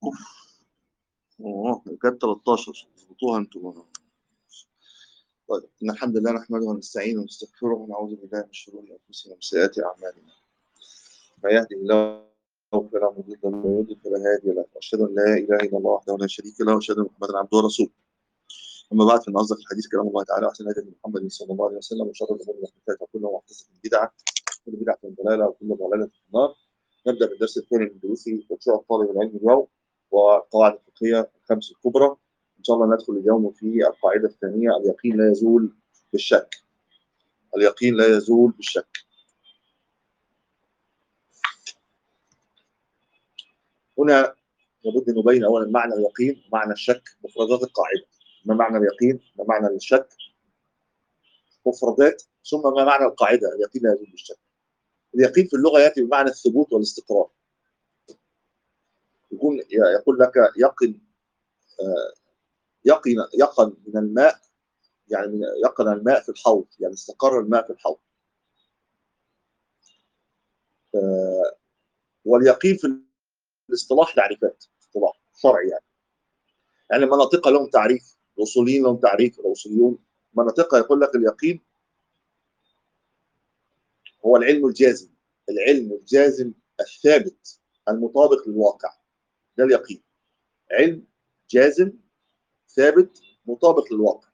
اوه كانت 13 ظبطوها انتوا طيب ان الحمد لله نحمده ونستعينه ونستغفره ونعوذ بالله من شرور انفسنا ومن سيئات اعمالنا ما يهدي الله فلا مضل له ومن يضلل فلا هادي له واشهد ان لا اله الا الله وحده لا شريك له واشهد ان محمدا عبده ورسوله اما بعد فان اصدق الحديث كلام الله تعالى واحسن هدي محمد صلى الله عليه وسلم وشر الامور محدثاتها وكل محدثه بدعه وكل بدعه ضلاله وكل ضلاله في النار نبدا بالدرس الثاني من دروس مشروع طالب العلم اليوم والقواعد الفقهيه الخمس الكبرى ان شاء الله ندخل اليوم في القاعده الثانيه اليقين لا يزول بالشك اليقين لا يزول بالشك هنا لابد ان نبين اولا معنى اليقين ومعنى الشك مفردات القاعده ما معنى اليقين ما معنى الشك مفردات ثم ما معنى القاعده اليقين لا يزول بالشك اليقين في اللغه ياتي بمعنى الثبوت والاستقرار يكون يقول لك يقن يقن يقن من الماء يعني من يقن الماء في الحوض يعني استقر الماء في الحوض واليقين في الاصطلاح تعريفات اصطلاح شرعي يعني يعني المناطق لهم تعريف الاصوليين لهم تعريف الاصوليون مناطق يقول لك اليقين هو العلم الجازم العلم الجازم الثابت المطابق للواقع ده اليقين علم جازم ثابت مطابق للواقع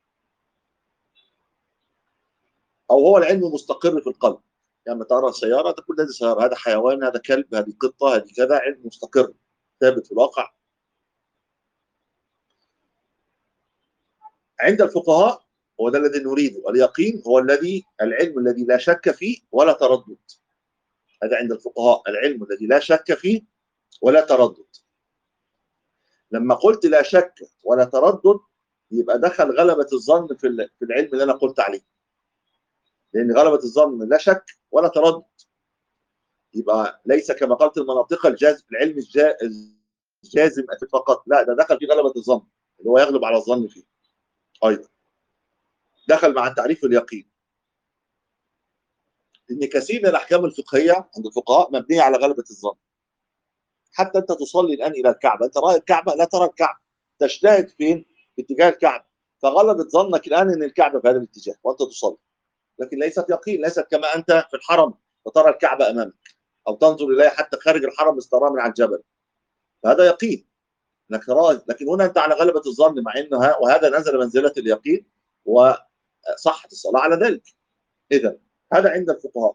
او هو العلم المستقر في القلب يعني لما ترى سياره تقول هذه سياره هذا حيوان هذا كلب هذه قطه هذه كذا علم مستقر ثابت في الواقع عند الفقهاء هو ده الذي نريده اليقين هو الذي العلم الذي لا شك فيه ولا تردد هذا عند الفقهاء العلم الذي لا شك فيه ولا تردد لما قلت لا شك ولا تردد يبقى دخل غلبة الظن في في العلم اللي أنا قلت عليه لأن غلبة الظن لا شك ولا تردد يبقى ليس كما قالت المناطق الجاز العلم الجازم فقط لا ده دخل في غلبة الظن اللي هو يغلب على الظن فيه أيضا دخل مع التعريف اليقين ان كثير من الاحكام الفقهيه عند الفقهاء مبنيه على غلبه الظن حتى انت تصلي الان الى الكعبه انت راي الكعبه لا ترى الكعبه تجتهد فين في اتجاه الكعبه فغلبت ظنك الان ان الكعبه في هذا الاتجاه وانت تصلي لكن ليست يقين ليست كما انت في الحرم فترى الكعبه امامك او تنظر اليها حتى خارج الحرم استراها من على الجبل فهذا يقين انك تراه لكن هنا انت على غلبه الظن مع انها وهذا نزل منزله اليقين وصحت الصلاه على ذلك اذا هذا عند الفقهاء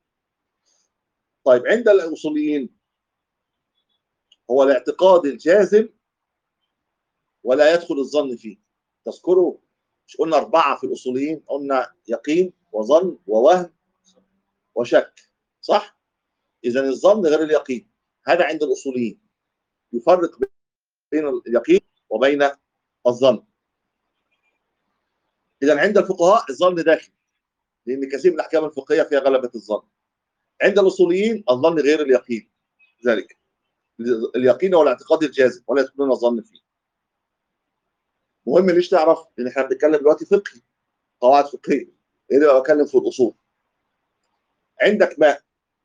طيب عند الاصوليين هو الاعتقاد الجازم ولا يدخل الظن فيه تذكروا مش قلنا أربعة في الأصوليين قلنا يقين وظن ووهم وشك صح؟ إذا الظن غير اليقين هذا عند الأصوليين يفرق بين اليقين وبين الظن إذا عند الفقهاء الظن داخل لأن كثير من الأحكام الفقهية فيها غلبة الظن عند الأصوليين الظن غير اليقين ذلك اليقين هو الاعتقاد الجازم ولا يدخلون الظن فيه مهم ليش تعرف ان احنا بنتكلم دلوقتي فقهي قواعد فقهيه ايه اللي بتكلم في الاصول عندك ماء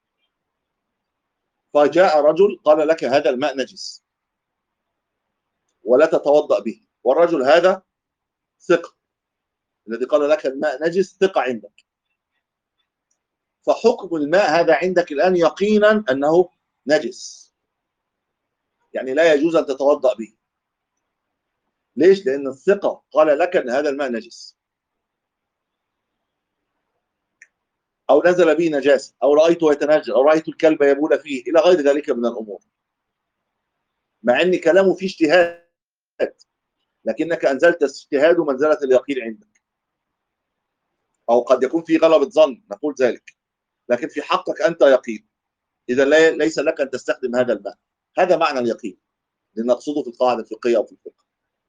فجاء رجل قال لك هذا الماء نجس ولا تتوضا به والرجل هذا ثقه الذي قال لك الماء نجس ثقه عندك فحكم الماء هذا عندك الان يقينا انه نجس يعني لا يجوز ان تتوضا به ليش؟ لان الثقه قال لك ان هذا الماء نجس او نزل به نجاسه او رايته يتنجس او رايت الكلب يبول فيه الى غير ذلك من الامور مع ان كلامه فيه اجتهاد لكنك انزلت اجتهاد منزله اليقين عندك او قد يكون في غلبه ظن نقول ذلك لكن في حقك انت يقين اذا ليس لك ان تستخدم هذا الماء هذا معنى اليقين اللي نقصده في القاعده الفقهيه او في الفقه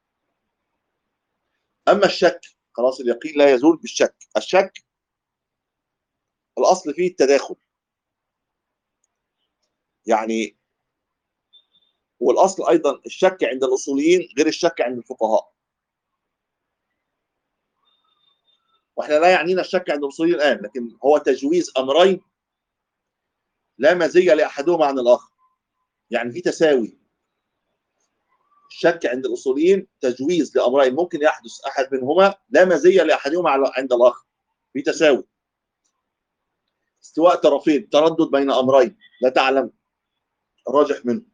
اما الشك خلاص اليقين لا يزول بالشك الشك الاصل فيه التداخل يعني والاصل ايضا الشك عند الاصوليين غير الشك عند الفقهاء واحنا لا يعنينا الشك عند الاصوليين الان لكن هو تجويز امرين لا مزيه لاحدهما عن الاخر يعني في تساوي الشك عند الاصوليين تجويز لامرين ممكن يحدث احد منهما لا مزيه لاحدهما عند الاخر في تساوي استواء طرفين تردد بين امرين لا تعلم الراجح منه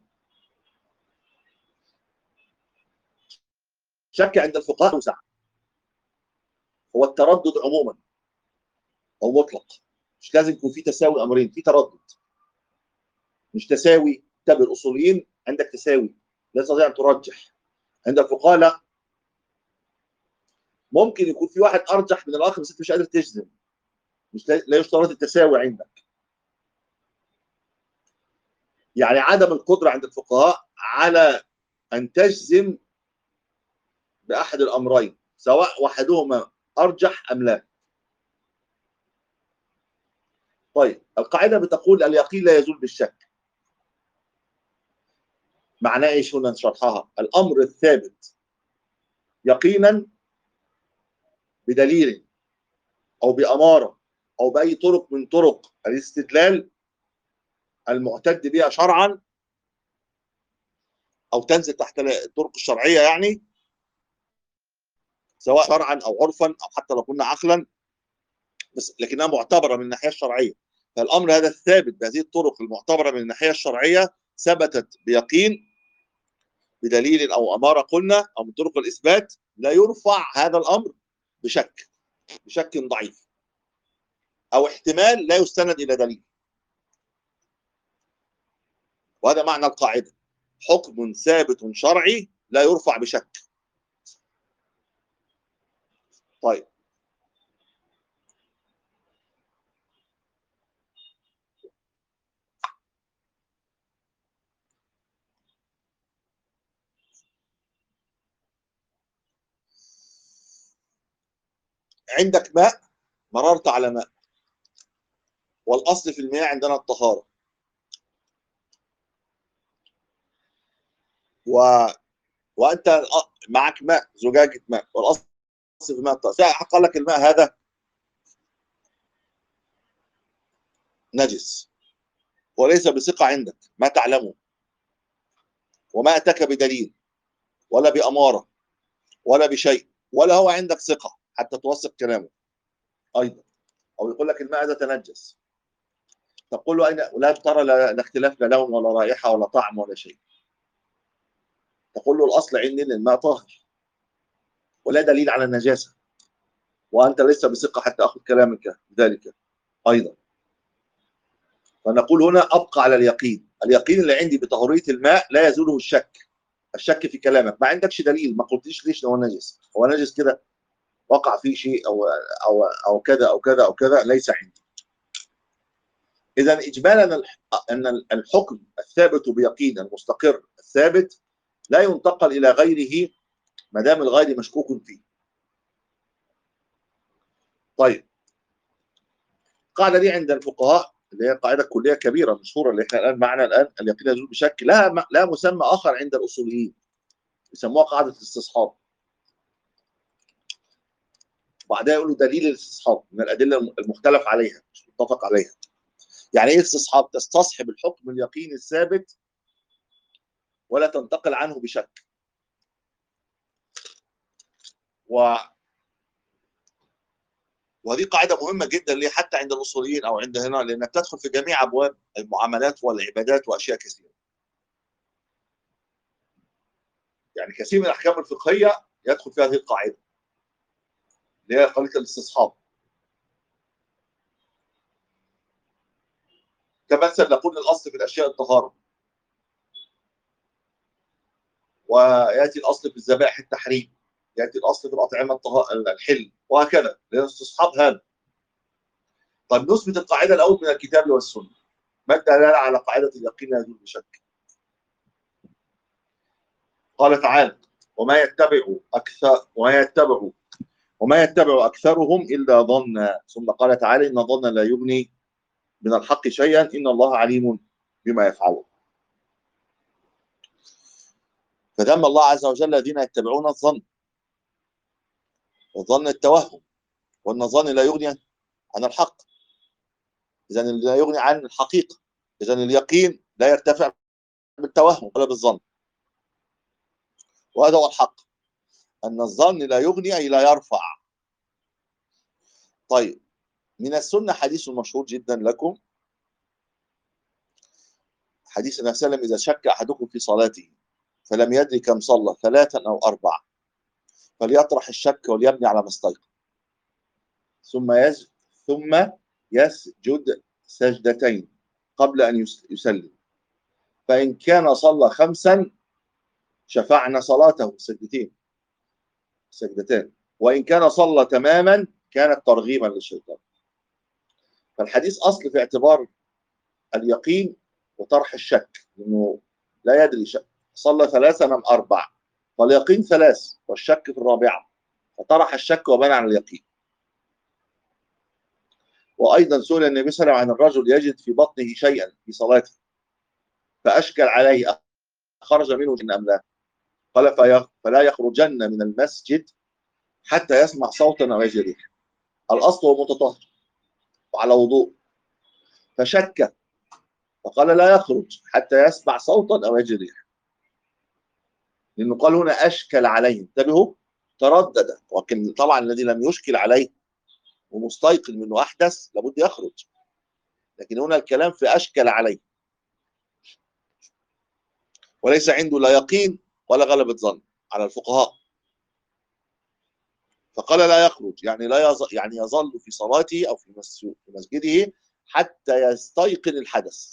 شك عند الفقهاء اوسع هو التردد عموما او مطلق مش لازم يكون في تساوي امرين في تردد مش تساوي تبع الاصوليين عندك تساوي لا تستطيع ان ترجح عند الفقهاء لا ممكن يكون في واحد ارجح من الاخر بس انت مش قادر تجزم مش لا يشترط التساوي عندك يعني عدم القدره عند الفقهاء على ان تجزم باحد الامرين سواء واحدهما ارجح ام لا طيب القاعده بتقول اليقين لا يزول بالشك معناه ايش هنا نشرحها الامر الثابت يقينا بدليل او باماره او باي طرق من طرق الاستدلال المعتد بها شرعا او تنزل تحت الطرق الشرعيه يعني سواء شرعا او عرفا او حتى لو قلنا عقلا بس لكنها معتبره من الناحيه الشرعيه فالامر هذا الثابت بهذه الطرق المعتبره من الناحيه الشرعيه ثبتت بيقين بدليل او اماره قلنا او من طرق الاثبات لا يرفع هذا الامر بشك بشك ضعيف او احتمال لا يستند الى دليل وهذا معنى القاعده حكم ثابت شرعي لا يرفع بشك طيب عندك ماء مررت على ماء والاصل في المياه عندنا الطهاره و... وانت معك ماء زجاجه ماء والاصل في الماء الطهاره قال لك الماء هذا نجس وليس بثقه عندك ما تعلمه وما اتاك بدليل ولا باماره ولا بشيء ولا هو عندك ثقه حتى توثق كلامه ايضا او يقول لك الماء هذا تنجس تقول له اين لا ترى لا اختلاف لا لون ولا رائحه ولا طعم ولا شيء تقول له الاصل عندي ان الماء طاهر ولا دليل على النجاسه وانت ليس بثقه حتى اخذ كلامك ذلك ايضا فنقول هنا ابقى على اليقين اليقين اللي عندي بطهوريه الماء لا يزوله الشك الشك في كلامك ما عندكش دليل ما قلتليش ليش هو نجس هو نجس كده وقع فيه شيء او او او كذا او كذا او كذا ليس عندي اذا اجمالا ان الحكم الثابت بيقين المستقر الثابت لا ينتقل الى غيره ما دام الغير مشكوك فيه طيب القاعده دي عند الفقهاء اللي هي قاعده كليه كبيره مشهوره اللي احنا الان معنا الان اليقين يزول بشك لها لا مسمى اخر عند الاصوليين يسموها قاعده الاستصحاب وبعدها يقولوا دليل الاستصحاب من الادله المختلف عليها مش متفق عليها يعني ايه استصحاب تستصحب الحكم اليقيني الثابت ولا تنتقل عنه بشك و وهذه قاعده مهمه جدا ليه حتى عند الاصوليين او عند هنا لانك تدخل في جميع ابواب المعاملات والعبادات واشياء كثيره يعني كثير من الاحكام الفقهيه يدخل في هذه القاعده اللي هي قضيه الاستصحاب كمثل نقول الاصل في الاشياء الطهاره وياتي الاصل في الذبائح التحريم ياتي الاصل في الاطعمه الحل وهكذا لان استصحاب هذا طيب نثبت القاعده الاول من الكتاب والسنه ما الدلاله على قاعده اليقين لا يدل بشك قال تعالى وما يتبع اكثر وما يتبع وما يتبع أكثرهم إلا ظنا ثم قال تعالى إن الظن لا يغني من الحق شيئا إن الله عليم بما يفعلون فذم الله عز وجل الذين يتبعون الظن والظن التوهم وأن الظن لا يغني عن الحق إذا لا يغني عن الحقيقة إذا اليقين لا يرتفع بالتوهم ولا بالظن وهذا هو الحق أن الظن لا يغني أي لا يرفع طيب من السنة حديث مشهور جدا لكم حديث النبي صلى الله عليه وسلم إذا شك أحدكم في صلاته فلم يدري كم صلى ثلاثا أو أربعة فليطرح الشك وليبني على ما استيقن ثم يز ثم يسجد سجدتين قبل أن يسلم فإن كان صلى خمسا شفعنا صلاته سجدتين سجدتان وإن كان صلى تماما كانت ترغيما للشيطان فالحديث أصل في اعتبار اليقين وطرح الشك لأنه لا يدري شك صلى ثلاثة أم أربع فاليقين ثلاث والشك في الرابعة فطرح الشك وبنى على اليقين وأيضا سئل النبي صلى الله عليه وسلم عن الرجل يجد في بطنه شيئا في صلاته فأشكل عليه خرج منه جن أم لا قال فلا يخرجن من المسجد حتى يسمع صوتا أو يجد ريحا الأصل هو متطهر وعلى وضوء فشك فقال لا يخرج حتى يسمع صوتا أو يجد ريحا لأنه قال هنا أشكل عليه انتبهوا تردد ولكن طبعا الذي لم يشكل عليه ومستيقن منه أحدث لابد يخرج لكن هنا الكلام في أشكل عليه وليس عنده لا يقين ولا غلبة ظن على الفقهاء فقال لا يخرج يعني لا يظل يعني يظل في صلاته او في مسجده حتى يستيقن الحدث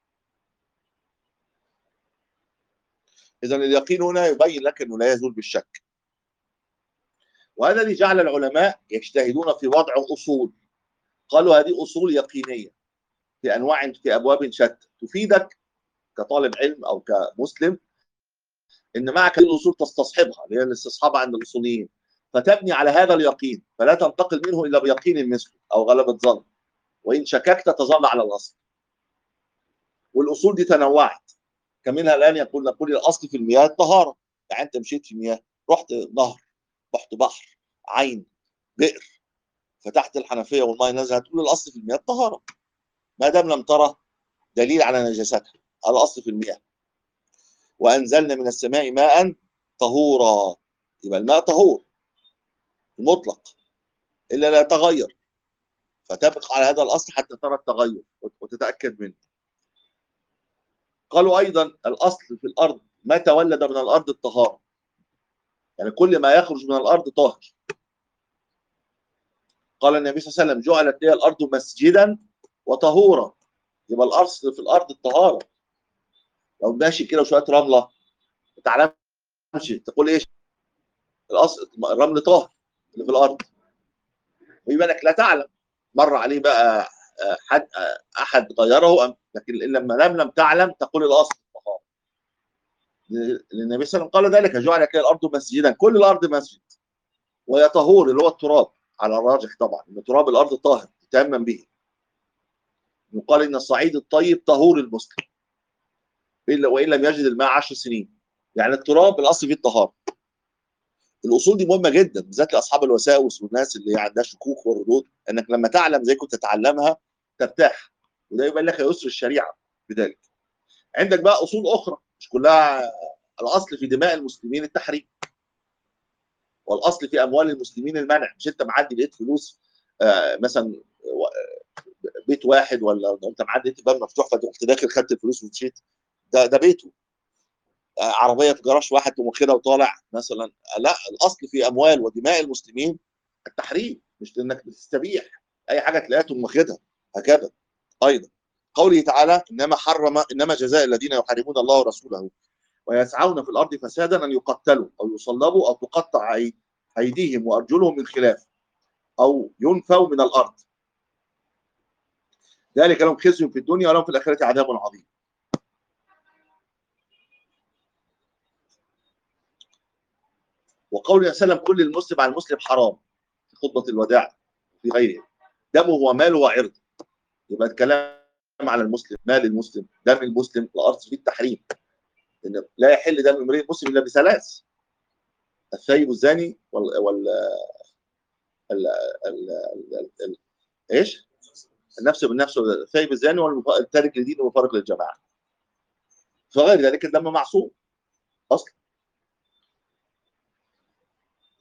اذا اليقين هنا يبين لك انه لا يزول بالشك وهذا اللي جعل العلماء يجتهدون في وضع اصول قالوا هذه اصول يقينيه في انواع في ابواب شتى تفيدك كطالب علم او كمسلم ان معك الاصول تستصحبها اللي هي الاستصحاب عند الاصوليين فتبني على هذا اليقين فلا تنتقل منه الا بيقين مثله او غلبه ظن وان شككت تظل على الاصل والاصول دي تنوعت كمنها الان يقول نقول الاصل في المياه الطهاره يعني انت مشيت في مياه رحت نهر رحت بحر عين بئر فتحت الحنفيه والماء نزل هتقول الاصل في المياه الطهاره ما دام لم ترى دليل على نجاستها الاصل في المياه وانزلنا من السماء ماء طهورا يبقى الماء طهور المطلق الا لا يتغير فتبقى على هذا الاصل حتى ترى التغير وتتاكد منه قالوا ايضا الاصل في الارض ما تولد من الارض الطهاره يعني كل ما يخرج من الارض طاهر قال النبي صلى الله عليه وسلم جعلت لي الارض مسجدا وطهورا يبقى الاصل في الارض الطهاره لو ماشي كده وشويه رمله ما تعلمش تقول ايش الاصل الرمل طاهر اللي في الارض ويبقى انك لا تعلم مر عليه بقى حد احد غيره أم لكن لما لم لم تعلم تقول الاصل الطهاره النبي صلى الله عليه وسلم قال ذلك جعل كده الارض مسجدا كل الارض مسجد وهي طهور اللي هو التراب على الراجح طبعا ان تراب الارض طاهر تتيمم به يقال ان الصعيد الطيب طهور المسلم الا وان لم يجد الماء 10 سنين يعني التراب الاصل فيه الطهاره الاصول دي مهمه جدا بالذات لاصحاب الوساوس والناس اللي عندها شكوك وردود انك لما تعلم زي كنت تتعلمها ترتاح وده يبين لك يسر الشريعه بذلك عندك بقى اصول اخرى مش كلها الاصل في دماء المسلمين التحريم والاصل في اموال المسلمين المنع مش انت معدي لقيت فلوس آه مثلا بيت واحد ولا انت معدي لقيت باب مفتوح فرحت داخل خدت الفلوس ومشيت ده ده بيته عربيه في جراج واحد تقوم واخدها وطالع مثلا لا الاصل في اموال ودماء المسلمين التحريم مش انك بتستبيح اي حاجه تلاقيها تقوم واخدها هكذا ايضا قوله تعالى انما حرم انما جزاء الذين يحاربون الله ورسوله ويسعون في الارض فسادا ان يقتلوا او يصلبوا او تقطع ايديهم وارجلهم من خلاف او ينفوا من الارض ذلك لهم خزي في الدنيا ولهم في الاخره عذاب عظيم وقوله صلى الله عليه وسلم كل المسلم على المسلم حرام في خطبه الوداع في غيره دمه وماله وعرضه يبقى الكلام على المسلم مال المسلم دم المسلم الارض فيه التحريم ان لا يحل دم امرئ مسلم الا بثلاث الثيب الزاني وال وال ال ال ال ال ايش؟ النفس بالنفس الثيب الزاني والتارك لدين والمفارق للجماعه فغير ذلك الدم معصوم اصلا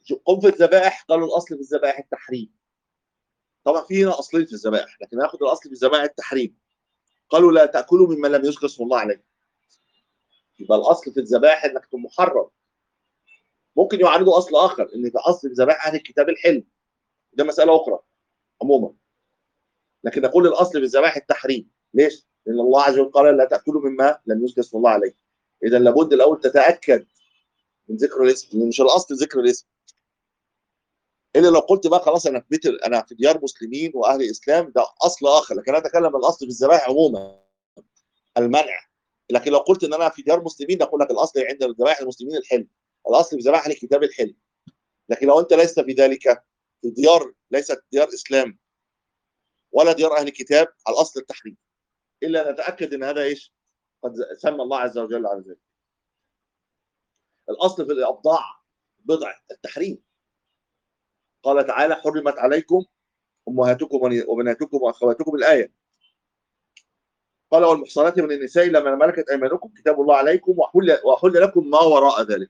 قم في الذبائح قالوا الاصل في الذبائح التحريم طبعا في هنا اصلين في الذبائح لكن ناخد الاصل في الذبائح التحريم قالوا لا تاكلوا مما لم يذكر اسم الله عليه يبقى الاصل في الذبائح انك تكون محرم ممكن يعارضوا اصل اخر ان في اصل في ذبائح اهل الكتاب الحلم ده مساله اخرى عموما لكن نقول الاصل في الذبائح التحريم ليش؟ لان الله عز وجل قال لا تاكلوا مما لم يذكر اسم الله عليه اذا لابد الاول تتاكد من ذكر الاسم مش الاصل ذكر الاسم الا لو قلت بقى خلاص انا في بيت انا في ديار مسلمين واهل اسلام ده اصل اخر لكن انا اتكلم الاصل في الذبائح عموما المنع لكن لو قلت ان انا في ديار مسلمين اقول لك الاصل عند الذبائح المسلمين الحلم الاصل في ذبائح الكتاب الحلم لكن لو انت لست في ذلك في ديار ليست ديار اسلام ولا ديار اهل الكتاب على الاصل التحريم الا نتاكد ان هذا ايش؟ قد سمى الله عز وجل على ذلك. الاصل في الابضاع بضع التحريم. قال تعالى حرمت عليكم امهاتكم وبناتكم واخواتكم الايه. قال والمحصنات من النساء لما ملكت ايمانكم كتاب الله عليكم وحل وحل لكم ما وراء ذلك.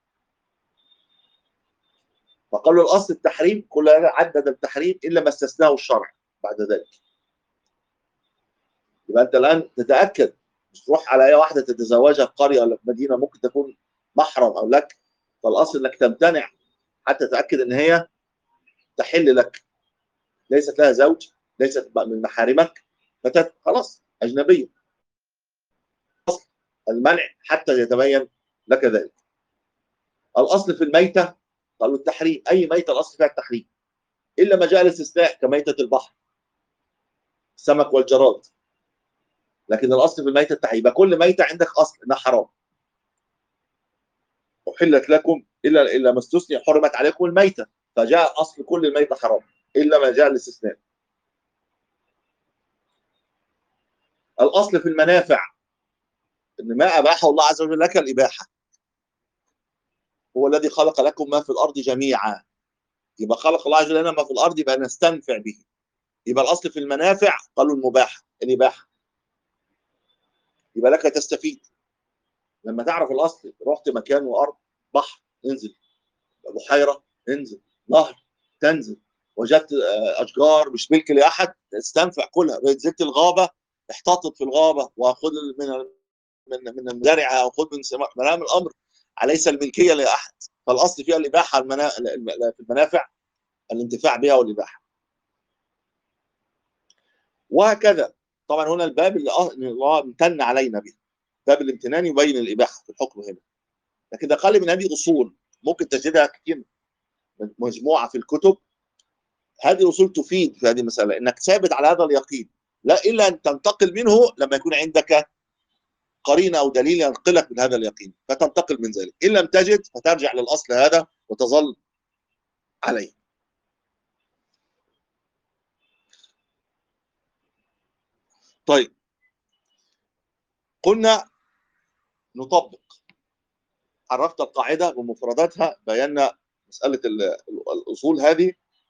فقالوا الاصل التحريم كل عدد التحريم الا ما استثناه الشرع بعد ذلك. يبقى انت الان تتاكد مش تروح على اي واحده تتزوجها في قريه ولا في مدينه ممكن تكون محرم او لك فالاصل انك تمتنع حتى تتاكد ان هي تحل لك ليست لها زوج ليست من محارمك فتت خلاص اجنبيه المنع حتى يتبين لك ذلك الاصل في الميته قالوا التحريم اي ميته الاصل فيها التحريم الا ما جاء الاستثناء كميته البحر السمك والجراد لكن الاصل في الميته التحريم يبقى كل ميته عندك اصل انها حرام احلت لكم الا الا ما استثني حرمت عليكم الميته فجاء اصل كل الميته حرام الا ما جاء الاستثناء الاصل في المنافع ان ما اباحه الله عز وجل لك الاباحه هو الذي خلق لكم ما في الارض جميعا يبقى خلق الله عز وجل لنا ما في الارض يبقى نستنفع به يبقى الاصل في المنافع قالوا المباح الاباحه يبقى لك تستفيد لما تعرف الاصل رحت مكان وارض بحر انزل بحيره انزل نهر تنزل وجدت اشجار مش ملك لاحد تستنفع كلها نزلت الغابه احتطت في الغابه واخذ من من من مزارعها او خذ من منام الامر ليس الملكيه لاحد فالاصل فيها الاباحه المنا... في المنافع الانتفاع بها والاباحه وهكذا طبعا هنا الباب اللي الله امتن علينا به باب الامتنان يبين الاباحه في الحكم هنا لكن ده قال من هذه اصول ممكن تجدها كثير مجموعه في الكتب هذه الاصول تفيد في هذه المساله انك ثابت على هذا اليقين لا الا ان تنتقل منه لما يكون عندك قرينه او دليل ينقلك من هذا اليقين فتنتقل من ذلك ان لم تجد فترجع للاصل هذا وتظل عليه طيب قلنا نطبق عرفت القاعدة بمفرداتها بينا مسألة الأصول هذه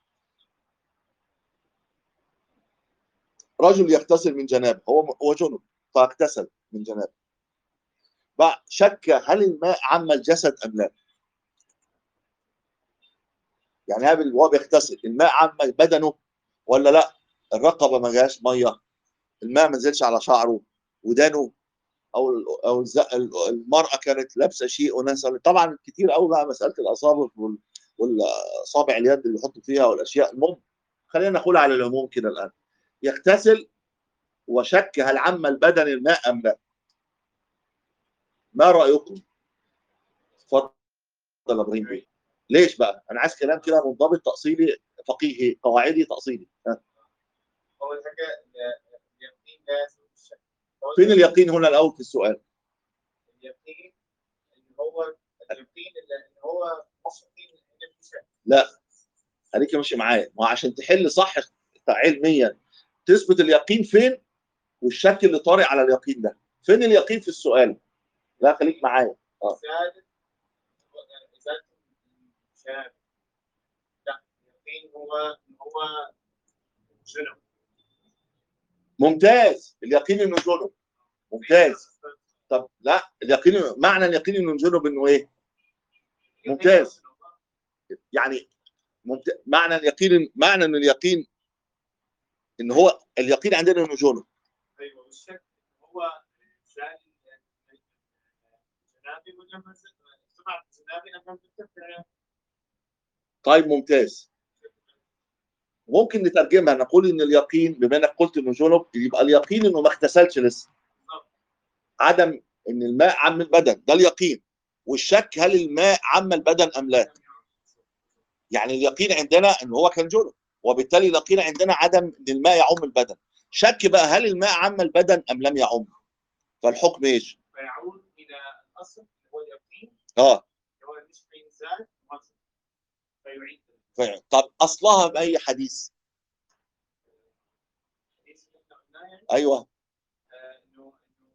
رجل يغتسل من جنابه هو هو جنب فاغتسل من جنابه شك هل الماء عم الجسد أم لا يعني هذا هو بيغتسل الماء عم بدنه ولا لا الرقبة ما جاش مية الماء ما نزلش على شعره ودانه او او المراه كانت لابسه شيء وناس طبعا كتير قوي بقى مساله الاصابع والاصابع اليد اللي بيحطوا فيها والاشياء المهم خلينا نقول على العموم كده الان يغتسل وشك هل عم البدن الماء ام لا ما رايكم اتفضل يا ابراهيم بيه ليش بقى انا عايز كلام كده منضبط تاصيلي فقيهي قواعدي تاصيلي اول حاجه اليقين لا يثبت الشك فين اليقين هنا الاول في السؤال اليقين اللي هو اليقين اللي هو مش يقين ان في شك لا خليك ماشي معايا ما هو عشان تحل صح علميا تثبت اليقين فين والشك اللي طارئ على اليقين ده فين اليقين في السؤال لا خليك معايا اه زادت زادت الشهاده لا اليقين هو ان هو جنب ممتاز اليقين انه جنب ممتاز طب لا اليقين معنى اليقين انه جنب انه ايه ممتاز يعني ممت... معنى اليقين معنى ان اليقين ان هو اليقين عندنا انه جنب ايوه والشك هو زال جنابي ولا ما زال سمعت جنابي انا متفق طيب ممتاز ممكن نترجمها نقول ان اليقين بما انك قلت انه جنب يبقى اليقين انه ما اغتسلش لسه عدم ان الماء عم البدن ده اليقين والشك هل الماء عم البدن ام لا يعني اليقين عندنا ان هو كان جنب وبالتالي اليقين عندنا عدم ان الماء يعم البدن شك بقى هل الماء عم البدن ام لم يعم فالحكم ايش فيعود الى الاصل اللي هو اليقين اه اللي هو مش بينزال مصر فيعيد فعلا. طب اصلها باي حديث الحديث اللي احنا قلناه يعني ايوه آه، انه انه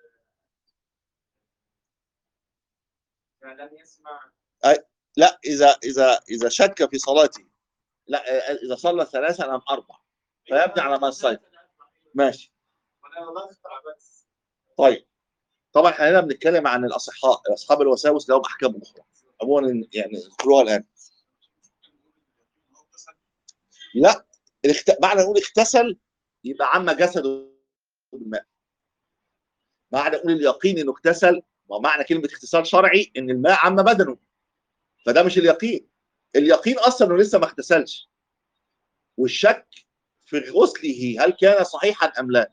آه، لم يسمع لا اذا اذا اذا شك في صلاته لا اذا صلى ثلاثا ام اربع فيبني على ما الصيد. ماشي وانا والله اخترع بس طيب طبعا احنا هنا بنتكلم عن الاصحاء اصحاب الوساوس لهم احكام اخرى عموما يعني اذكروها الان لا الاخت... معنى نقول اغتسل يبقى عم جسده بالماء معنى نقول اليقين انه اغتسل ومعنى كلمه اغتسال شرعي ان الماء عم بدنه فده مش اليقين اليقين اصلا انه لسه ما اغتسلش والشك في غسله هل كان صحيحا ام لا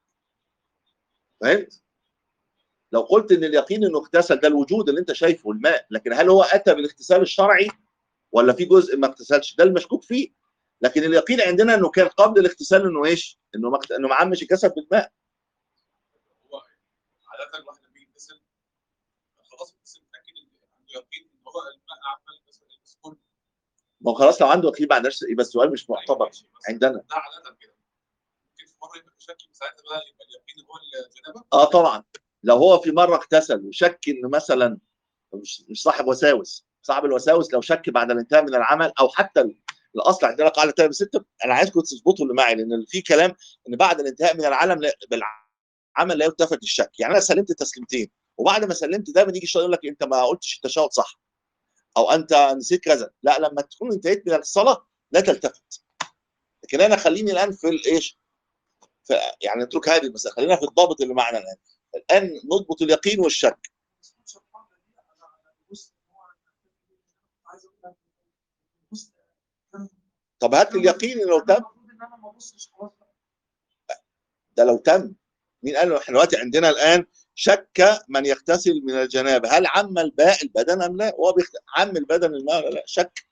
فهمت لو قلت ان اليقين انه اغتسل ده الوجود اللي انت شايفه الماء لكن هل هو اتى بالاغتسال الشرعي ولا في جزء ما اغتسلش ده المشكوك فيه لكن اليقين عندنا انه كان قبل الاغتسال انه ايش انه ما انه ما عمش الجسد بالماء هو عادة الواحد لما يغتسل خلاص بس متأكد إن عنده يقين إن هو الماء عمل بس بس كله ما هو خلاص لو عنده يقين بعد نفس يبقى السؤال مش معتبر ماشي، بس عندنا ده عادة كده ممكن في مرة يبقى في شك ساعتها بقى يبقى اليقين هو الجنابة اه طبعا لو هو في مره اغتسل وشك انه مثلا مش مش صاحب وساوس صاحب الوساوس لو شك بعد الانتهاء من العمل او حتى ال- الاصل عندنا قاعده تانية بس انت انا عايزكم تظبطوا اللي معي لان في كلام ان بعد الانتهاء من العالم لا- بالعمل لا يلتفت الشك يعني انا سلمت تسليمتين وبعد ما سلمت دايما يجي الشيطان يقول لك انت ما قلتش التشهد صح او انت نسيت كذا لا لما تكون انتهيت من الصلاه لا تلتفت لكن انا خليني الان في الايش في يعني نترك هذه المساله خلينا في الضابط اللي معنا الان الان نضبط اليقين والشك مش الحمد لله انا انا ببص إن هو عايز اقول لك بص طب هات لي اليقين لو تم المفروض ان انا ما ابصش خلاص بقى. ده لو تم مين قال له احنا دلوقتي عندنا الان شك من يغتسل من الجنابه هل عم الماء البدن ام لا؟ هو بيخت... عم البدن الماء ولا لا؟ شك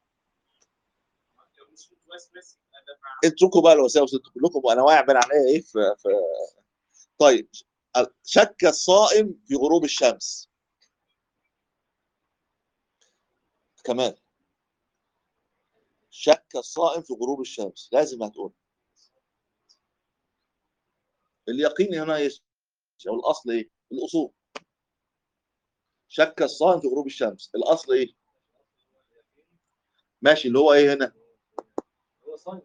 لو مش متوسوس انا مع اتركوا بقى الوساوس انتوا كلكم وانا واعي بين عليها ايه في... في طيب شك الصائم في غروب الشمس كمان شك الصائم في غروب الشمس لازم هتقول اليقين هنا ايش؟ او الاصل ايه؟ الاصول شك الصائم في غروب الشمس الاصل ايه؟ ماشي اللي هو ايه هنا؟ هو صايم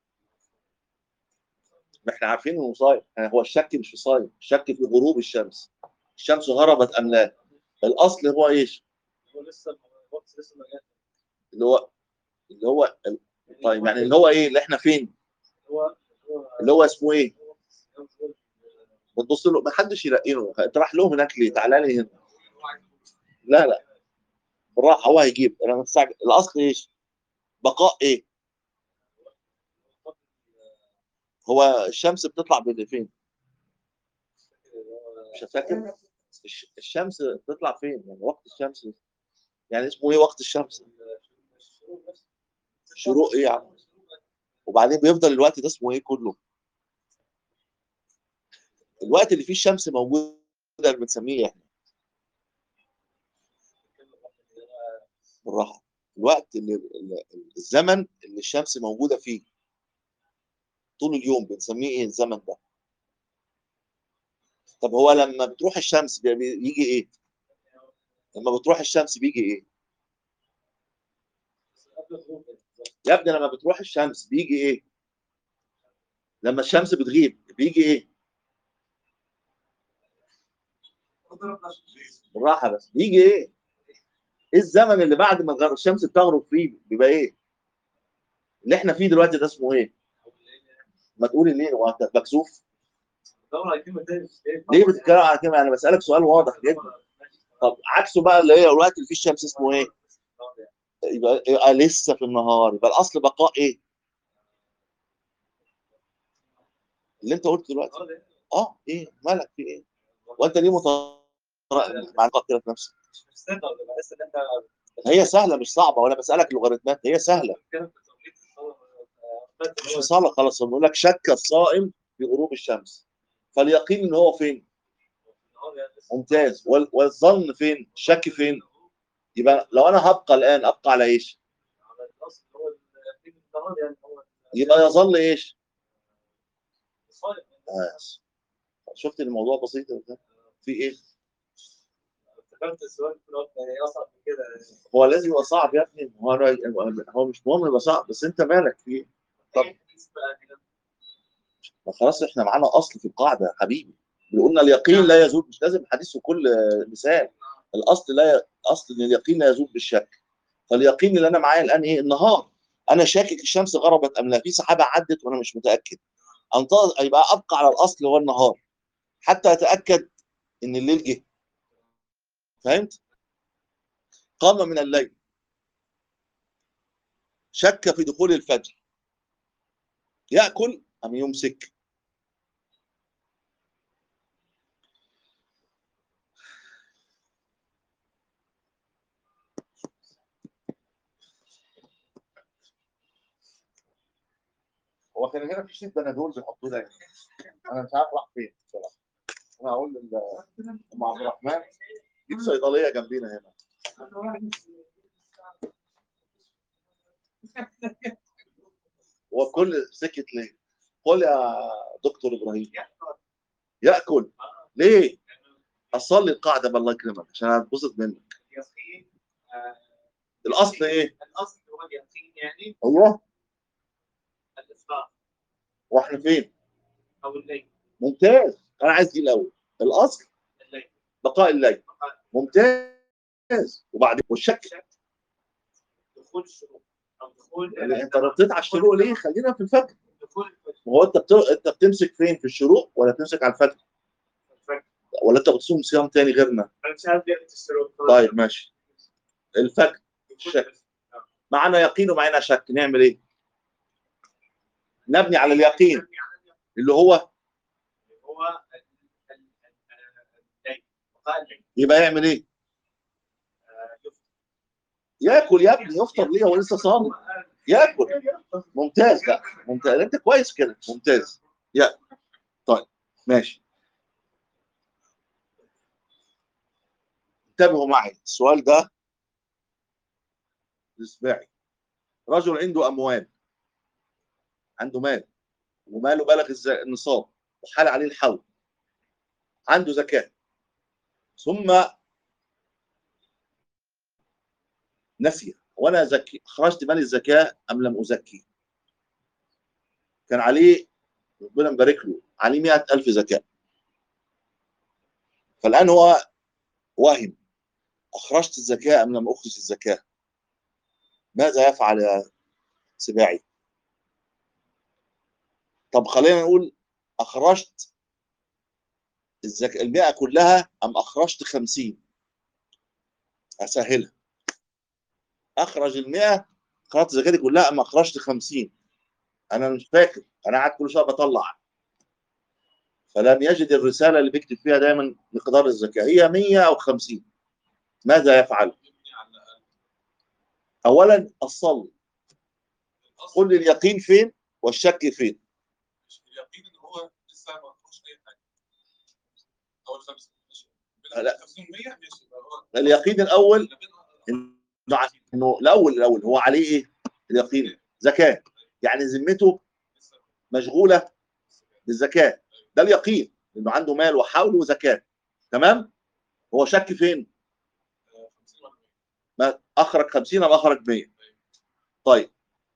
ما احنا عارفين انه صايم يعني هو الشك مش في صايم الشك في غروب الشمس الشمس غربت ام لا الاصل هو ايش هو لسه الوقت لسه ما جاش اللي هو اللي هو طيب يعني اللي هو ايه اللي احنا فين هو هو اللي هو اسمه ايه هو- هو- بتبص له ما حدش يرقينه انت راح لهم هناك ليه تعالى لي هنا لا لا بالراحه هو هيجيب انا مستعجل الاصل ايش بقاء ايه هو الشمس بتطلع بين فين مش فاكر الش- الشمس بتطلع فين يعني وقت الشمس يعني اسمه ايه وقت الشمس شروق ايه يا عم وبعدين بيفضل الوقت ده اسمه ايه كله الوقت اللي فيه الشمس موجوده اللي بنسميه احنا بالراحه الوقت اللي اللي- الزمن اللي الشمس موجوده فيه طول اليوم بنسميه ايه الزمن ده طب هو لما بتروح الشمس بي- بي- بيجي ايه لما بتروح الشمس بيجي ايه يا ابني لما بتروح الشمس بيجي ايه لما الشمس بتغيب بيجي ايه بالراحه بس بيجي ايه ايه الزمن اللي بعد ما الغر- الشمس بتغرب فيه بيبقى ايه اللي احنا فيه دلوقتي ده اسمه ايه ما تقولي ليه هو انت مكسوف ليه بتتكلم على كده انا بسالك سؤال واضح جدا طب عكسه بقى اللي هي الوقت اللي فيه الشمس اسمه ايه يبقى, يبقى لسه في النهار يبقى الاصل بقاء ايه اللي انت قلته دلوقتي اه ايه مالك في ايه وانت ليه مترقب مع كده في نفسك هي سهله مش صعبه وانا بسالك لوغاريتمات هي سهله مش في صالة خلاص بنقول لك شك الصائم في غروب الشمس فاليقين ان هو فين ممتاز وال- والظن فين الشك فين يبقى لو انا هبقى الان ابقى على ايش يبقى يظل ايش بس. شفت الموضوع بسيط ده في ايه افتكرت السؤال في الوقت يعني اصعب من كده هو لازم يبقى صعب يا ابني هو أنا- هو مش مهم يبقى صعب بس انت مالك في ايه طب. إيه الحديث بقى هنا؟ ما خلاص احنا معانا اصل في القاعده يا حبيبي قلنا اليقين لا يزول مش لازم حديث في كل مثال الاصل لا ي... اصل ان اليقين لا يزول بالشك فاليقين اللي انا معايا الان ايه النهار انا شاكك الشمس غربت ام لا في سحابه عدت وانا مش متاكد انتظر يبقى ابقى على الاصل هو النهار حتى اتاكد ان الليل جه فهمت قام من الليل شك في دخول الفجر ياكل ام يمسك هو كان هنا في شيء بنادول بيحطوه ده انا مش عارف راح فين بصراحه انا هقول لل- ام عبد الرحمن جيب صيدليه جنبينا هنا هو كل سكت ليه؟ قول يا دكتور ابراهيم ياكل ليه؟ اصلي القاعده بالله يكرمك عشان هتبسط منك اليقين آه، الاصل ايه؟ الاصل هو اليقين يعني ايوه الاسراء واحنا فين؟ او الليل ممتاز انا عايز دي الاول الاصل الليل بقاء الليل ممتاز وبعدين والشك دخول الشروق او دخول يعني انت رديت على الشروق ليه؟ خلينا في الفجر دخول الفجر هو انت بت... انت بتمسك فين في الشروق ولا بتمسك على الفجر الفجر. ولا انت بتصوم صيام تاني غيرنا انا مش عارف ليه الشروق طيب ماشي الفجر دخول الشك. الفجر. معنا يقين ومعنا شك نعمل ايه نبني على اليقين اللي هو هو ال- ال- ال- الليل بقاء الليل يبقى يعمل ايه آه، يفطر. ياكل يا ابني يفطر ليه هو لسه صامت ياكل ممتاز لا ممتاز انت كويس كده ممتاز يا طيب ماشي انتبهوا معي السؤال ده اسباعي رجل عنده اموال عنده مال وماله بلغ الز- النصاب وحال عليه الحول عنده زكاة ثم نسي وانا زكي خرجت مال الزكاة ام لم ازكي كان عليه ربنا مبارك له عليه 100000 زكاة فالآن هو واهم أخرجت الزكاة أم لم أخرج الزكاة ماذا يفعل يا سباعي طب خلينا نقول أخرجت الزكاة المئة كلها أم أخرجت خمسين أسهلها أخرج المئة أخرجت زكاتي كلها أم أخرجت خمسين أنا مش فاكر أنا قاعد كل شوية بطلع فلم يجد الرسالة اللي بيكتب فيها دايما مقدار الزكاة هي 100 أو 50 ماذا يفعل؟ يبني على الأقل. أولا الصلي الأصل قل لي اليقين فين والشك فين مش اليقين ان هو لسه ما فيهوش اي حاجه اول خمسه ماشي لا. 50 100 ماشي يبقى هو اليقين الأول اللي بينها- إنه ع- إنه الأول الأول هو عليه إيه؟ اليقين زكاة يعني ذمته لسه مشغولة بالزكاة ده اليقين إنه عنده مال وحول وزكاة تمام؟ هو شك فين؟ 50 ولا 100 ما أخرج 50 أم أخرج 100 طيب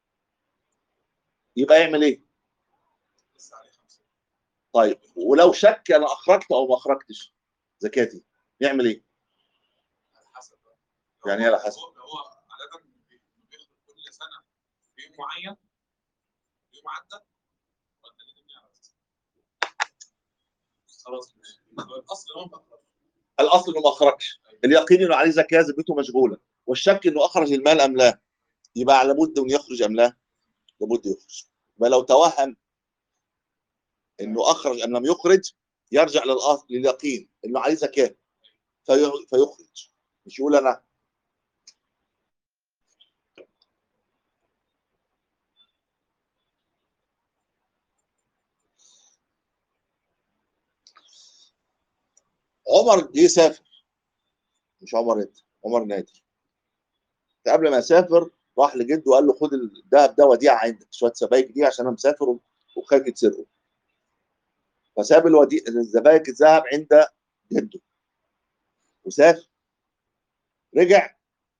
يبقى يعمل إيه؟ لسه عليه 50 طيب ولو شك أنا أخرجت أو ما أخرجتش زكاتي يعمل إيه؟ على حسب بقى يعني على حسب. هو هو عاده بي- بيخرج كل سنه في يوم معين في يوم عدى ولا ليه الدنيا على أساس؟ خلاص ماشي يبقى الاصل هو ما أخرجش. الاصل انه ما اخرجش اليقين انه عليه زكاه ذمته مشغوله والشك انه اخرج المال ام لا يبقى لابد انه يخرج ام لا لابد يخرج يبقى لو توهم انه اخرج ام لم يخرج يرجع للاصل لليقين انه عليه زكاه في- فيخرج مش يقول انا عمر جه سافر مش عمر انت عمر نادر قبل ما يسافر راح لجده وقال له خد الذهب ده وديعه عندك شويه سبايك دي عشان انا مسافر وخايف يتسرقوا فساب الودي... السبايك الذهب عند جده وسافر رجع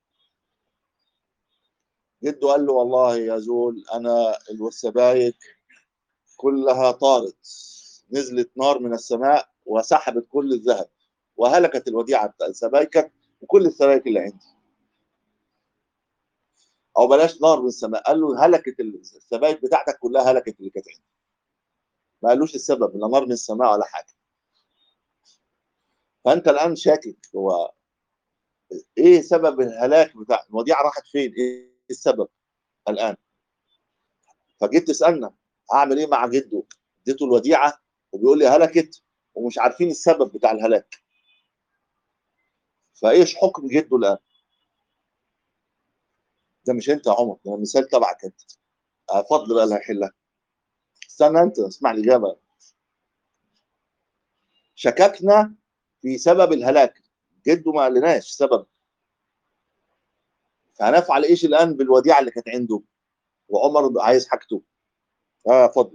جده قال له والله يا زول انا السبايك كلها طارت نزلت نار من السماء وسحبت كل الذهب وهلكت الوديعه بتاع سبايكك وكل السبايك اللي عندي او بلاش نار من السماء قال له هلكت السبايك بتاعتك كلها هلكت اللي كانت عندي ما قالوش السبب لا نار من السماء ولا حاجه فانت الان شاكك هو ايه سبب الهلاك بتاع الوديعه راحت فين ايه السبب الان فجيت تسالنا اعمل ايه مع جده اديته الوديعه وبيقول لي هلكت ومش عارفين السبب بتاع الهلاك فايش حكم جده الان ده مش انت يا عمر ده مثال تبعك انت آه، فضل بقى اللي هيحلها استنى انت اسمع الاجابه شككنا في سبب الهلاك جده ما قالناش سبب فهنفعل ايش الان بالوديعه اللي كانت عنده وعمر عايز حاجته اه اتفضل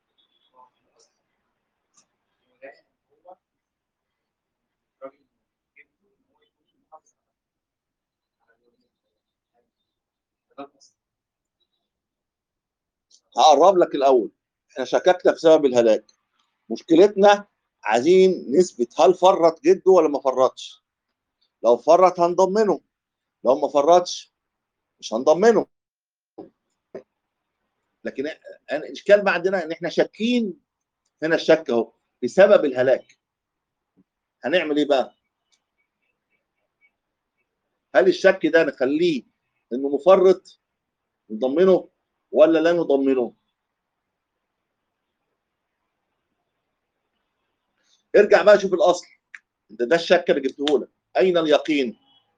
هقرب لك الاول احنا شككنا في سبب الهلاك مشكلتنا عايزين نثبت هل فرط جده ولا ما فرطش لو فرط هنضمنه لو ما فرطش مش هنضمنه لكن أنا- الاشكال ما عندنا ان احنا شاكين هنا الشك اهو بسبب الهلاك هنعمل ايه بقى هل الشك ده نخليه انه مفرط نضمنه ولا لا نضمنه ارجع بقى شوف الاصل ده, ده الشك اللي جبته لك اين اليقين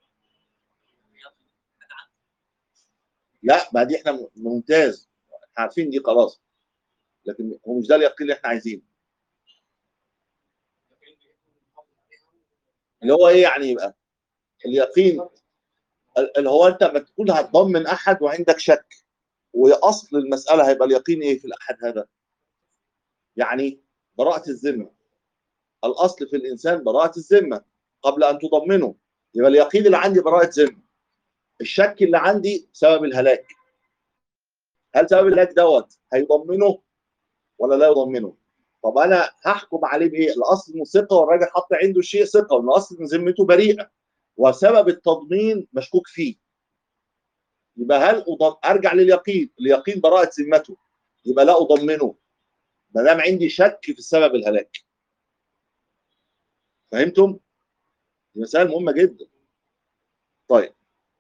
لا ما دي احنا ممتاز احنا عارفين دي خلاص لكن هو مش ده اليقين اللي احنا عايزينه اللي هو ايه يعني يبقى اليقين اللي هو انت لما تكون هتضمن احد وعندك شك واصل المساله هيبقى اليقين ايه في الاحد هذا يعني براءه الذمه الاصل في الانسان براءه الذمه قبل ان تضمنه يبقى اليقين اللي عندي براءه ذمه الشك اللي عندي سبب الهلاك هل سبب الهلاك دوت هيضمنه ولا لا يضمنه طب انا هحكم عليه بايه الاصل انه ثقه والراجل حط عنده شيء ثقه وان الاصل ان ذمته بريئه وسبب التضمين مشكوك فيه يبقى هل أضم... ارجع لليقين اليقين براءه ذمته يبقى لا اضمنه ما دام عندي شك في سبب الهلاك فهمتم؟ دي مسائل مهمه جدا طيب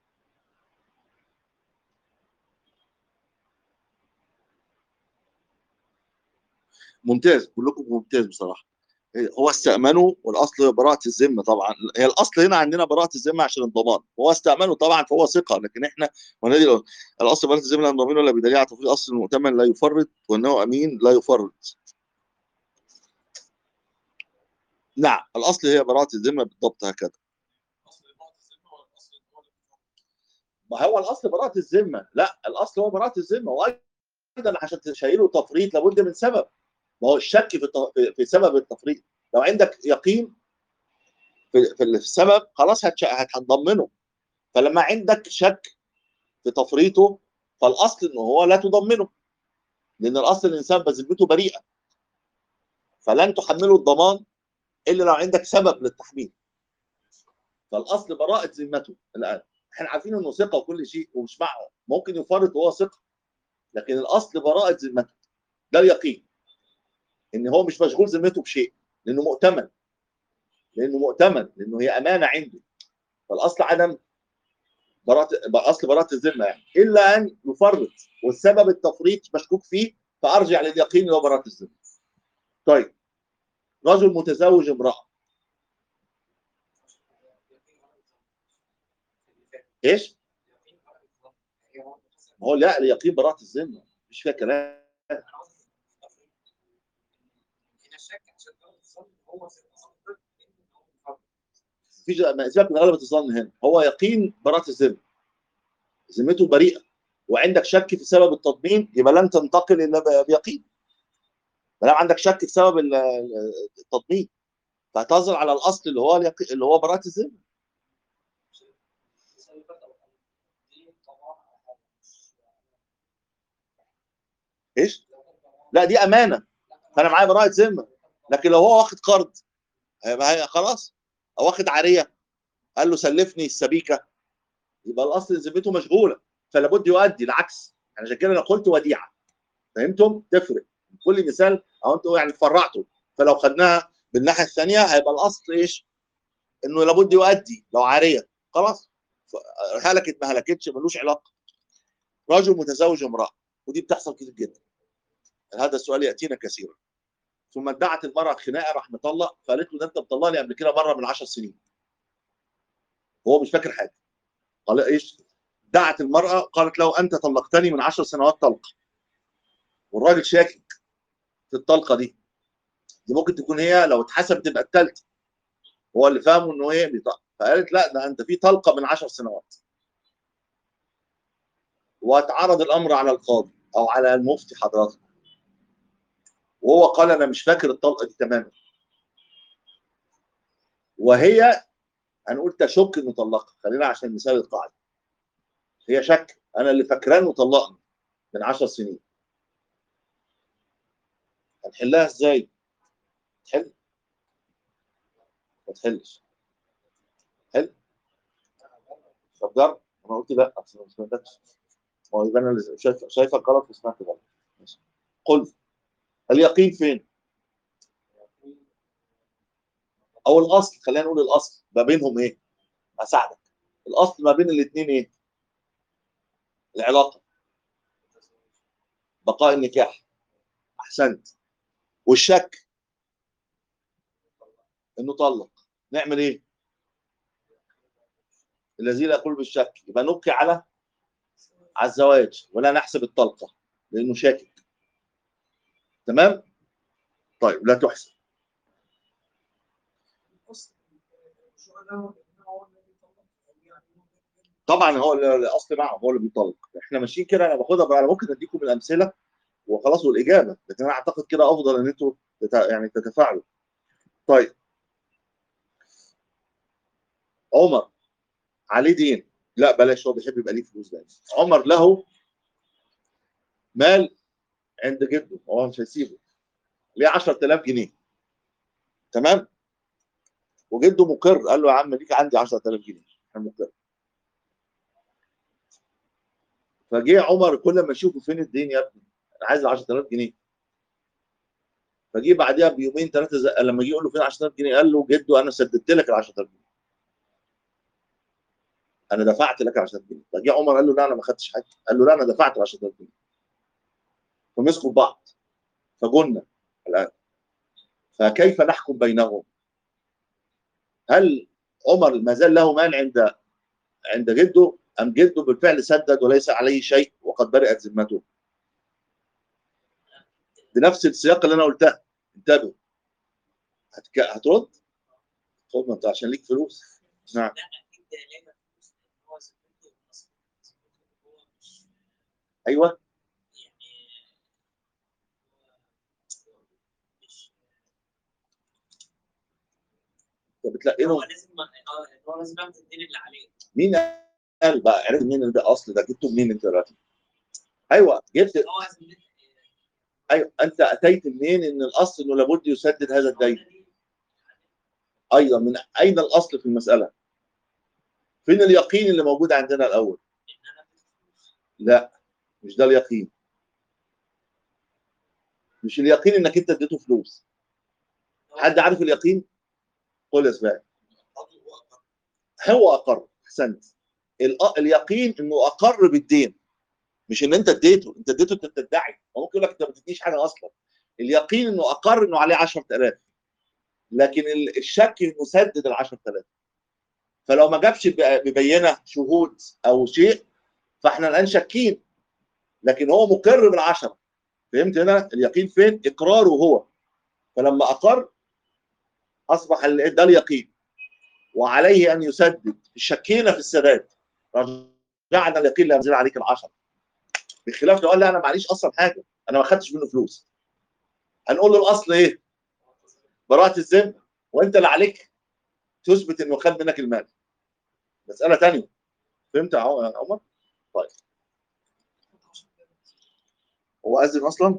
ممتاز كلكم ممتاز بصراحه هو استأمنوا والاصل براءة الذمه طبعا هي الاصل هنا عندنا براءة الذمه عشان الضمان هو استأمنوا طبعا فهو ثقه لكن احنا ونادي الاصل براءة الذمه لا نضمنه الا بدليل على تفريط اصل المؤتمن لا يفرط وانه امين لا يفرط نعم الاصل هي براءة الذمه بالضبط هكذا اصل بعض الذمه ولا الاصل ان هو اللي ما هو الاصل براءة الذمه لا الاصل هو براءة الذمه وايضا عشان تشيله تفريط لابد من سبب ما هو الشك في الت- في- في سبب التفريط لو عندك يقين في في السبب خلاص هتش- هتضمنه فلما عندك شك في تفريطه فالاصل ان هو لا تضمنه لان الاصل الانسان بذمته بريئه فلن تحمله الضمان الا لو عندك سبب للتحميل فالاصل براءه ذمته الان احنا عارفين انه ثقه وكل شيء ومش معه ممكن يفرط وهو ثقه لكن الاصل براءه ذمته ده اليقين ان هو مش مشغول ذمته بشيء لانه مؤتمن لانه مؤتمن لانه هي امانه عنده فالاصل عدم براءه اصل براءه الذمه يعني الا ان يفرط والسبب التفريط مشكوك فيه فارجع لليقين اللي هو براءه الذمه طيب رجل متزوج امراه ايش؟ ما هو لا اليقين براءه الذمه مش فيها كلام هنا الشك عشان غلط الظن هو في الاصل ان هو مفرط. في ما سيبك من غلبه الظن هنا هو يقين براءه الذمه ذمته بريئه وعندك شك في سبب التضمين يبقى لن تنتقل الا ب- بيقين ما دام عندك شك في سبب ال- ال- التضمين فهتظهر على الاصل اللي هو اليقين اللي هو براءه الذمه ايش؟ لا دي امانه فانا معايا براءه ذمه لكن لو هو واخد قرض هيبقى هي- خلاص او واخد عاريه قال له سلفني السبيكه يبقى الاصل ذمته مشغوله فلا بد يؤدي العكس يعني عشان كده انا قلت وديعه فهمتم؟ تفرق كل مثال او انتوا يعني فرعتوا فلو خدناها بالناحيه الثانيه هيبقى الاصل ايش؟ انه لابد يؤدي لو عاريه خلاص ف- هلكت ما هلكتش ملوش علاقه رجل متزوج امراه ودي بتحصل كتير جدا هذا السؤال ياتينا كثيرا ثم ادعت المراه خناقه راح مطلق فقالت له ده انت مطلقني قبل كده مره من 10 سنين هو مش فاكر حاجه قال ايش دعت المراه قالت له انت طلقتني من 10 سنوات طلقه والراجل شاكك في الطلقه دي دي ممكن تكون هي لو اتحسبت تبقى الثالثه هو اللي فاهمه انه ايه بيطلق فقالت لا ده انت في طلقه من 10 سنوات واتعرض الامر على القاضي او على المفتي حضرتك وهو قال انا مش فاكر الطلقه دي تماما وهي هنقول تشك انه طلقها خلينا عشان مثال القاعده هي شك انا اللي فاكراه انه طلقني من 10 سنين هنحلها ازاي؟ تحل ما تحلش حل طب جرب انا قلت لا اصل ما سمعتكش ما هو يبقى انا اللي شايف شايفك غلط وسمعت غلط ماشي. قل اليقين فين؟ او الاصل خلينا نقول الاصل ما بينهم ايه؟ اساعدك الاصل ما بين الاثنين ايه؟ العلاقه بقاء النكاح احسنت والشك انه طلق نعمل ايه؟ الذي لا يقول بالشك يبقى نبكي على على الزواج ولا نحسب الطلقه لانه شاكك تمام؟ طيب لا تحسب الاصل الرجوع له ان هو الذي طلق يعني طبعا هو ال- الاصل معه هو اللي بيطلق احنا ماشيين كده انا باخدها بقى انا ممكن اديكم الامثله وخلاص والاجابه لكن انا اعتقد كده افضل ان انتوا تت- يعني تتفاعلوا طيب عمر عليه دين لا بلاش هو بيحب يبقى ليه فلوس دايما عمر له مال عند جده هو مش هيسيبه ليه 10000 جنيه تمام وجده مقر قال له يا عم ليك عندي 10000 جنيه انا مقر فجه عمر كل ما يشوفه فين الدين يا ابني انا عايز 10000 جنيه فجه بعدها بيومين ثلاثه زي... لما جه يقول له فين 10000 جنيه قال له جده انا سددت لك ال 10000 جنيه انا دفعت لك 10000 جنيه فجه عمر قال له لا انا ما خدتش حاجه قال له لا انا دفعت ال 10000 جنيه فمسكوا بعض فجن الان فكيف نحكم بينهم؟ هل عمر ما زال له مال عند عند جده ام جده بالفعل سدد وليس عليه شيء وقد برئت ذمته؟ بنفس السياق اللي انا قلتها انتبهوا هتك... هترد؟ خد ما انت عشان ليك فلوس نعم لا اكيد ده لنا فلوس لان هو زميلته اصلا زميلته هو مش ايوه يعني هو مش انت بتلاقي هو لهم لازم آه، هو لازم ياخد الدين اللي عليه مين قال بقى عرفت منين إن ده اصل ده جبته منين انت دلوقتي؟ ايوه جبت هو لازم ايوه انت اتيت منين ان الاصل انه لابد يسدد هذا الدين ايضا من اين الاصل في المساله؟ فين اليقين اللي موجود عندنا الاول ان انا اديت فلوس لا مش ده اليقين مش اليقين انك انت اديته فلوس حد عارف اليقين قول يا سباعي القاضي هو أقر. هو اقر احسنت الأ- اليقين انه اقر بالدين مش ان انت اديته انت اديته انت بتدعي هو ممكن يقول لك انت ما اديتنيش حاجه اصلا اليقين انه اقر انه عليه 10000 لكن ال- الشك انه سدد ال 10000 فلو ما جابش ب- ببينه شهود او شيء فاحنا الان شاكين لكن هو مقر بالعشره فهمت هنا اليقين فين اقراره هو فلما اقر اصبح ال- ده اليقين وعليه ان يسدد شكينا في السداد رجعنا اليقين لا ينزل عليك العشره بخلاف لو قال لا انا معليش اصلا حاجه انا ما خدتش منه فلوس هنقول له الاصل ايه؟ براءة الذمه وانت اللي عليك تثبت انه خد منك المال مساله ثانيه فهمت يا عم- يا عمر؟ طيب هو اذن اصلا؟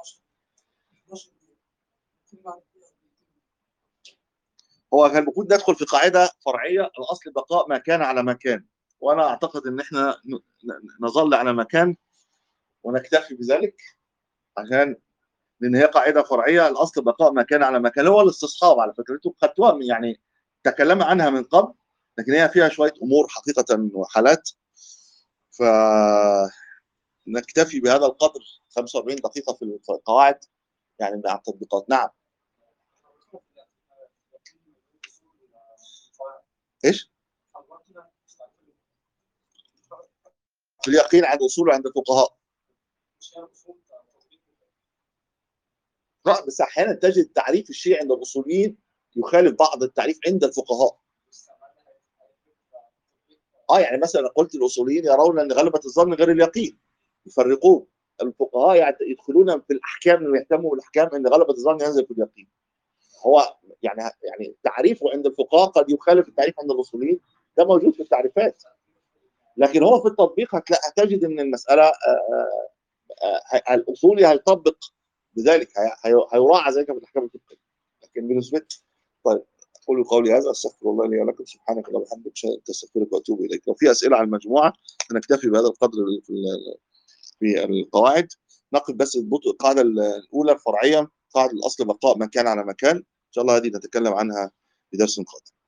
هو كان المفروض ندخل في قاعده فرعيه الاصل بقاء ما كان على ما كان وانا اعتقد ان احنا ن- ن- نظل على ما كان ونكتفي بذلك عشان لان هي قاعده فرعيه الاصل بقاء ما كان على ما كان هو الاستصحاب على فكره انتوا خدتوها من- يعني تكلم عنها من قبل لكن هي فيها شويه امور حقيقه وحالات ف نكتفي بهذا القدر 45 دقيقه في القواعد يعني مع التطبيقات نعم ايش؟ في اليقين عند اصول عند الفقهاء لا بس احيانا تجد تعريف الشيء عند الاصوليين يخالف بعض التعريف عند الفقهاء اه يعني مثلا قلت الاصوليين يرون ان غلبه الظن غير اليقين يفرقون الفقهاء يعت- يدخلون في الاحكام ويهتموا بالاحكام ان غلبه الظن ينزل في اليقين هو يعني يعني تعريفه عند الفقهاء قد يخالف التعريف عند الاصوليين ده موجود في التعريفات لكن هو في التطبيق هتلاقي هتجد ان المساله آه، آه، آه، الاصولي هيطبق بذلك هي- هي- هيراعى ذلك في الاحكام الفقهيه لكن بالنسبه طيب اقول قولي هذا استغفر الله لي ولكم سبحانك اللهم وبحمدك اشهد ان لا اله الا انت استغفرك واتوب اليك لو في اسئله على المجموعه نكتفي بهذا القدر في ال- في القواعد نقف بس البطء القاعده الاولى الفرعيه قاعده الاصل بقاء ما كان على مكان ان شاء الله هذه نتكلم عنها في درس قادم